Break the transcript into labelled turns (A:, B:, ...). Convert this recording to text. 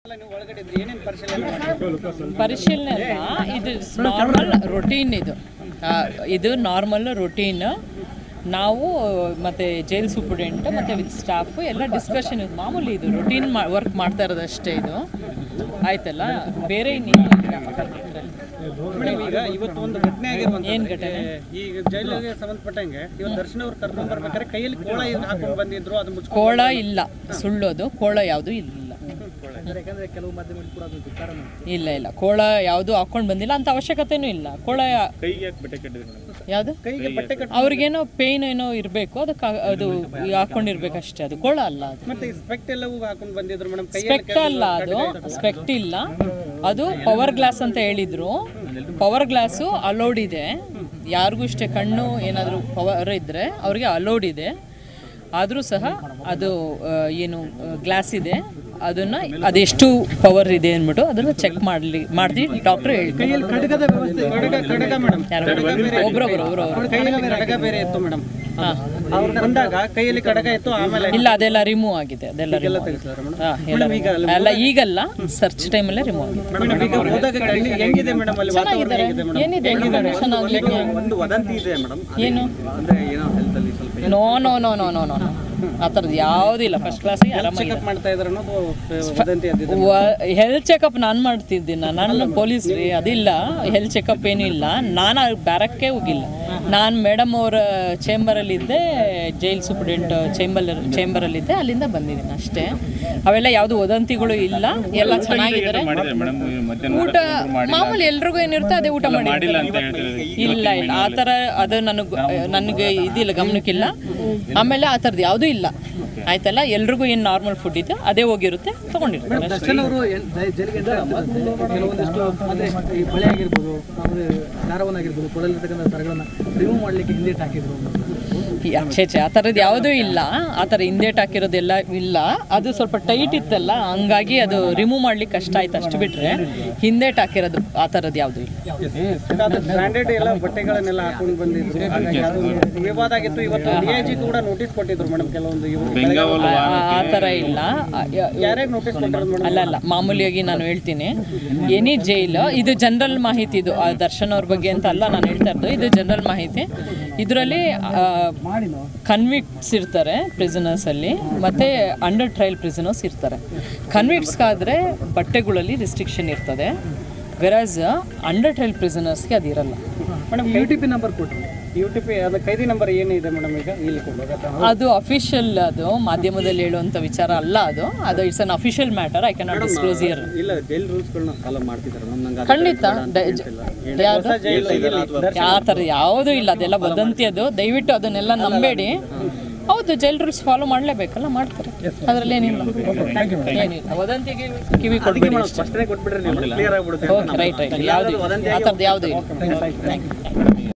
A: ನೀವು ಒಳಗಡೆ ಇದ್ರಿ ಏನೇನು ಪರಿಶೀಲನೆ
B: ಪರಿಶೀಲನೆ ಅಲ್ಲ ಇದು ನಾರ್ಮಲ್ ರೊಟೀನ್ ಇದು ಆ, ಇದು ನಾರ್ಮಲ್ ರೊಟೀನ್ ನಾವು ಮತ್ತು ಜೈಲ್ ಸೂಪರ್ಡೆಂಟ್ ಮತ್ತು ವಿತ್ ಸ್ಟಾಫ್ ಎಲ್ಲ ಡಿಸ್ಕಷನ್ ಇದು ಮಾಮೂಲಿ ಇದು ರೊಟೀನ್ ವರ್ಕ್ ಮಾಡ್ತಾ ಇರೋದು ಅಷ್ಟೇ ಇದು ಆಯ್ತಲ್ಲ ಬೇರೆ ಇನ್ನೇನು
A: ಮೇಡಮ್ ಈಗ ಇವತ್ತು ಒಂದು ಘಟನೆ ಆಗಿರುವಂತ
B: ಏನ್ ಘಟನೆ?
A: ಈಗ ಜೈಲಿಗೆ ಸಂಬಂಧಪಟ್ಟಂಗೆ ಇವತ್ತು ದರ್ಶನ್ ಅವ್ರು ಕರ್ಕೊಂಡ್ ಬರ್ಬೇಕಾದ್ರೆ ಕೈಯಲ್ಲಿ ಕೋಳ ಇದು ಹಾಕೊಂಡು ಬಂದಿದ್ರು ಅದು ಮುಚ್ಕೊಂಡು
B: ಕೋಳ ಇಲ್ಲ ಸುಳ್ಳೋದು ಕೋಳ ಯಾವುದು ಇಲ್ಲ
A: ಯಾಕಂದ್ರೆ ಕೆಲವು ಮಾಧ್ಯಮಗಳು ಕೂಡ ಅದು ಧಿಕ್ಕಾರ ಮಾಡ್ತಾರೆ.
B: ಇಲ್ಲ ಇಲ್ಲ ಕೋಳ ಯಾವುದು ಹಾಕೊಂಡು ಬಂದಿಲ್ಲ ಅಂತ ಅವಶ್ಯಕತೆನೂ ಇಲ್ಲ ಕೋಳ ಯಾವುದು
A: ಕೈಗೆ ಬಟ್ಟೆ ಕಟ್ಟಿ
B: ಅವ್ರಿಗೇನೋ ಪೇಯ್ನ್ ಏನೋ ಇರಬೇಕು ಅದಕ್ಕೆ ಅದು ಹಾಕೊಂಡಿರ್ಬೇಕಷ್ಟೇ ಅದು ಕೋಳ ಅಲ್ಲ ಅದು
A: ಮತ್ತೆ ಈ ಸ್ಪೆಕ್ಟ್ ಎಲ್ಲವೂ ಹಾಕೊಂಡು ಬಂದಿದ್ರು ಮೇಡಮ್ ಕೈಯಲ್ಲಿ
B: ಸ್ಪೆಕ್ಟ್ ಅಲ್ಲ ಅದು ಸ್ಪೆಕ್ಟ್ ಇಲ್ಲ ಅದು ಪವರ್ ಗ್ಲಾಸ್ ಅಂತ ಹೇಳಿದ್ರು ಪವರ್ ಗ್ಲಾಸು ಅಲೋಡ್ ಇದೆ ಯಾರಿಗೂ ಇಷ್ಟೇ ಕಣ್ಣು ಏನಾದರೂ ಪವರ್ ಇದ್ದರೆ ಅವ್ರಿಗೆ ಅಲೋಡ್ ಇದೆ ಆದರೂ ಸಹ ಅದು ಆ, ಏನು ಗ್ಲಾಸ್ ಇದೆ ಅದನ್ನ ಅದೆಷ್ಟು ಪವರ್ ಇದೆ ಅಂದ್ಬಿಟ್ಟು ಅದನ್ನ ಚೆಕ್ ಮಾಡಲಿ ಮಾಡಿ ಡಾಕ್ಟರ್ ಹೇಳ್ತಾರೆ
A: ಖಡ್ಗದ ವ್ಯವಸ್ಥೆ ಖಡ್ಗ ಖಡ್ಗ ಮೇಡಮ್
B: ಒಬ್ರೊಬ್ರು ಒಬ್ರೊಬ್ರು
A: ಕೈಯಲ್ಲಿ ಖಡ್ಗ ಬೇರೆ ಇತ್ತು ಮೇಡಮ್ ಅವ್ರು ಬಂದಾಗ ಕೈಯಲ್ಲಿ ಖಡ್ಗ ಇತ್ತು ಆಮೇಲೆ
B: ಇಲ್ಲ ಅದೆಲ್ಲ ರಿಮೂವ್ ಆಗಿದೆ ಅದೆಲ್ಲ remove ಆಗಿದೆ. ಹಾ, ಎಲ್ಲ ಅಲ್ಲ ಈಗಲ್ಲ ಸರ್ಚ್ ಟೈಮಲ್ಲೇ ರಿಮೂವ್ ಆಗಿದೆ
A: ಮೇಡಮ್ ಈಗ ಹೋದಾಗ ಕಣ್ಣಿ ಹೆಂಗಿದೆ ಮೇಡಮ್ ಅಲ್ಲಿ ವಾತಾವರಣ
B: ಚೆನ್ನಾಗಿದ್ದಾರೆ
A: ಹೇಗಿದೆ ಮೇಡಮ್
B: ಏನಿದೆ ಇನ್ಫಾರ್ಮೇಷನ್ ಆಗ್ಲಿಕ್ಕೆ
C: ಒಂದು ವದಂತಿ ಇದೆ ಮೇಡಮ್
B: ಏನು
C: ಅಂದ್ರೆ ಏನೋ ಹೆಲ್ತ್ ಅಲ್ಲಿ ಸ್ವಲ್ಪ
B: no no no no no no ಆ ಥರದ್ದು ಯಾವುದಿಲ್ಲ ಫಸ್ಟ್ ಕ್ಲಾಸಿಗೆ ಆರಾಮಾಗಿದೆ
A: ಚೆಕಪ್ ಮಾಡ್ತಾ ಇದ್ರು ಅನ್ನೋದು ವದಂತಿ ಅದಿದೆ
B: ಹೆಲ್ತ್ ಚೆಕಪ್ ನಾನು ಮಾಡ್ತಿದ್ದೀನ ನಾನು ಪೊಲೀಸ್ ರೀ ಅದಿಲ್ಲ ಹೆಲ್ತ್ ಚೆಕಪ್ ಏನೂ ಇಲ್ಲ ನಾನು ಬ್ಯಾರಕ್ಕೆ ಹೋಗಿಲ್ಲ ನಾನು ಮೇಡಮ್ ಅವರ ಚೇಂಬರಲ್ಲಿದ್ದೆ ಜೈಲ್ ಸೂಪ್ರಿಡೆಂಟ್ ಚೇಂಬರ್ ಚೇಂಬರಲ್ಲಿದ್ದೆ ಅಲ್ಲಿಂದ ಬಂದಿದ್ದೀನಿ ಅಷ್ಟೇ ಅವೆಲ್ಲ ಯಾವುದು ವದಂತಿಗಳು ಇಲ್ಲ ಎಲ್ಲ ಚೆನ್ನಾಗಿದ್ದಾರೆ ಊಟ ಮಾಮೂಲಿ ಎಲ್ರಿಗೂ ಏನಿರುತ್ತೆ ಅದೇ ಊಟ ಮಾಡಿ ಇಲ್ಲ ಇಲ್ಲ ಆ ಥರ ಅದು ನನಗೆ ನನಗೆ ಇದಿಲ್ಲ ಗಮನಕ್ಕಿಲ್ಲ ಆಮೇಲೆ ಆ ಥರದ್ದು ಯಾವುದೂ ಇಲ್ಲ ಆಯ್ತಲ್ಲ ಎಲ್ರಿಗೂ ಏನು ನಾರ್ಮಲ್ ಫುಡ್ ಇದೆ ಅದೇ ಹೋಗಿರುತ್ತೆ ತೊಗೊಂಡಿರ್ತಾರೆ ಅಷ್ಟೇ.
A: ದರ್ಶನ್ ಅವರು ಜೈಲಿಗೆ ಕೆಲವೊಂದಿಷ್ಟು ಅಂದ್ರೆ ಈ ಬಳೆ ಆಗಿರ್ಬೋದು ಆಮೇಲೆ ದಾರವನ್ನ ಆಗಿರ್ಬೋದು ಕೊಡಲಿರ್ತಕ್ಕಂಥ ದರಗಳನ್ನ ರಿಮೂವ್ ಮಾಡ್ಲಿಕ್ಕೆ ಹಿಂದೇಟ್ ಹಾಕಿದ್ರು
B: ಈ ಆಚೆ ಆಚೆ ಆ ಥರದ್ದು ಯಾವುದೂ ಇಲ್ಲ ಆ ಥರ ಹಿಂದೇಟ್ ಹಾಕಿರೋದೆಲ್ಲ ಇಲ್ಲ ಅದು ಸ್ವಲ್ಪ ಟೈಟ್ ಇತ್ತಲ್ಲ ಹಂಗಾಗಿ ಅದು ರಿಮೂವ್ ಮಾಡ್ಲಿಕ್ಕೆ ಕಷ್ಟ ಆಯ್ತು ಅಷ್ಟು ಬಿಟ್ರೆ ಹಿಂದೇಟ್ ಹಾಕಿರೋದು ಆ ಥರದ್ದು ಯಾವುದೂ ಇಲ್ಲ
A: ಬ್ರಾಂಡೆಡ್ ಎಲ್ಲ ಬಟ್ಟೆಗಳನ್ನೆಲ್ಲ ಹಾಕೊಂಡು ಬಂದಿದ್ರು ಹಾಗಾಗಿ ಅದು ವಿವಾದ ಆಗಿತ್ತು ಇವತ್ತು ಡಿಐಜಿ ಕೂಡ ನೋಟಿಸ್ ಕೊಟ್ಟಿದ್ರು ಮೇಡಮ್ ಕೆಲವೊಂದು ಇವರು
B: ಆ- ಆ ಥರ ಇಲ್ಲ ಆ- ಯ-
A: ಯಾರ್ಯಾರು ನೋಟಿಸ್ ಕೊಟ್ಟಿರೋದು ಮೇಡಮ್
B: ಅಲ್ಲ ಅಲ್ಲ ಮಾಮೂಲಿಯಾಗಿ ನಾನು ಹೇಳ್ತೀನಿ ಎನಿ ಜೈಲ್ ಇದು ಜನರಲ್ ಮಾಹಿತಿ ಇದು ಆ ದರ್ಶನ್ ಅವ್ರ ಬಗ್ಗೆ ಅಂತ ಅಲ್ಲ ನಾನು ಹೇಳ್ತಾ ಇರೋದು ಇದು ಜನರಲ್ ಮಾಹಿತಿ ಇದರಲ್ಲಿ ಕನ್ವಿಕ್ಟ್ಸ್ ಇರ್ತಾರೆ prisoners ಅಲ್ಲಿ ಮತ್ತೆ ಅಂಡರ್ ಟ್ರಯಲ್ ಪ್ರಿಸನರ್ಸ್ ಇರ್ತಾರೆ ಕನ್ವಿಕ್ಟ್ಸ್ಗಾದರೆ ಬಟ್ಟೆಗಳಲ್ಲಿ ರಿಸ್ಟ್ರಿಕ್ಷನ್ ಇರ್ತದೆ ವೆರಾಸ್ ಅಂಡರ್ ಟ್ರಯಲ್ ಪ್ರಿಸನರ್ಸ್ಗೆ ಅದಿರಲ್ಲ
A: madam U T P number ಕೊಟ್ಟರು ಯು ಟಿ ಪಿ ಅದು ಖೈದಿ ನಂಬರ್ ಏನಿದೆ ಮೇಡಮ್ ಈಗ ಇಲ್ಲಿ ಕೊಡೋದು
B: ಅದು ಅಫಿಷಿಯಲ್ ಅದು ಮಾಧ್ಯಮದಲ್ಲಿ ಹೇಳುವಂಥ ವಿಚಾರ ಅಲ್ಲ ಅದು ಅದು it's unofficial matter I cannot disclose here
C: ಇಲ್ಲ ಜೈಲ್ ರೂಲ್ಸ್ಗಳನ್ನ ಫಾಲೋ ಮಾಡ್ತಿದ್ದಾರೆ ನಮ್ ನಂಗೆ
B: ಖಂಡಿತ ದ- ಯಾವ್ದು ಆ ಥರ ಯಾವುದೂ ಇಲ್ಲ ಅದೆಲ್ಲ ವದಂತಿ ಅದು ದಯವಿಟ್ಟು ಅದನ್ನೆಲ್ಲ ನಂಬೇಡಿ ಹೌದು ಜೈಲ್ ರೂಲ್ಸ್ ಫಾಲೋ ಮಾಡಲೇಬೇಕಲ್ಲ ಮಾಡ್ತಾರೆ ಅದರಲ್ಲಿ ಏನಿಲ್ಲ ಏನಿಲ್ಲ ವದಂತಿಗೆ ಕಿವಿ ಕೊಡಬೇಡಿ
C: ಸ್ಪಷ್ಟನೆ ಕೊಟ್ಬಿಟ್ರೆ ನೀವು ಕ್ಲಿಯರ್ ಆಗ್ಬಿಡುತ್ತೆ
B: ಓಕೆ ರೈಟ್ ರೈಟ್ ಯಾವುದು ಆ ಥರದ್ದು ಯಾವುದೂ ಇಲ್ಲ ಥ್ಯಾಂಕ್ ಯು